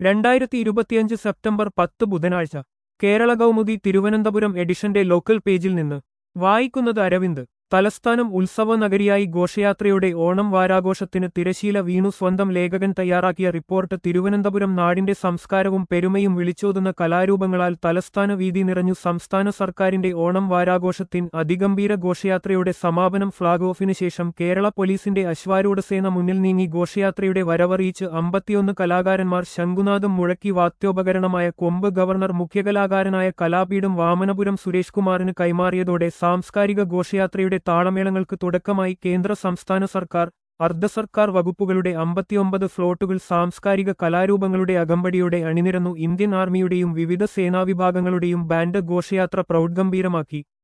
രണ്ടായിരത്തി ഇരുപത്തിയഞ്ച് സെപ്റ്റംബർ പത്ത് ബുധനാഴ്ച കേരള കൗമുദി തിരുവനന്തപുരം എഡിഷന്റെ ലോക്കൽ പേജിൽ നിന്ന് വായിക്കുന്നത് അരവിന്ദ് തലസ്ഥാനം ഉത്സവ നഗരിയായി ഘോഷയാത്രയുടെ ഓണം വാരാഘോഷത്തിന് തിരശീല വീണു സ്വന്തം ലേഖകൻ തയ്യാറാക്കിയ റിപ്പോർട്ട് തിരുവനന്തപുരം നാടിന്റെ സംസ്കാരവും പെരുമയും വിളിച്ചോതുന്ന കലാരൂപങ്ങളാൽ തലസ്ഥാന വീതി നിറഞ്ഞു സംസ്ഥാന സർക്കാരിന്റെ ഓണം വാരാഘോഷത്തിൻ അതിഗംഭീര ഘോഷയാത്രയുടെ സമാപനം ഫ്ളാഗ് ഓഫിന് ശേഷം കേരള പോലീസിന്റെ അശ്വാരൂഢസേന മുന്നിൽ നീങ്ങി ഘോഷയാത്രയുടെ വരവറിയിച്ച് അമ്പത്തിയൊന്ന് കലാകാരന്മാർ ശംഖുനാഥം മുഴക്കി വാദ്യോപകരണമായ കൊമ്പ് ഗവർണർ മുഖ്യകലാകാരനായ കലാപീഠം വാമനപുരം സുരേഷ് കുമാറിന് കൈമാറിയതോടെ സാംസ്കാരിക ഘോഷയാത്രയുടെ താളമേളങ്ങൾക്ക് തുടക്കമായി കേന്ദ്ര സംസ്ഥാന സർക്കാർ അർദ്ധ സർക്കാർ വകുപ്പുകളുടെ അമ്പത്തിയൊമ്പത് ഫ്ലോട്ടുകൾ സാംസ്കാരിക കലാരൂപങ്ങളുടെ അകമ്പടിയോടെ അണിനിരന്നു ഇന്ത്യൻ ആർമിയുടെയും വിവിധ സേനാവിഭാഗങ്ങളുടെയും ബാൻഡ് ഘോഷയാത്ര പ്രൗഢഗംഭീരമാക്കി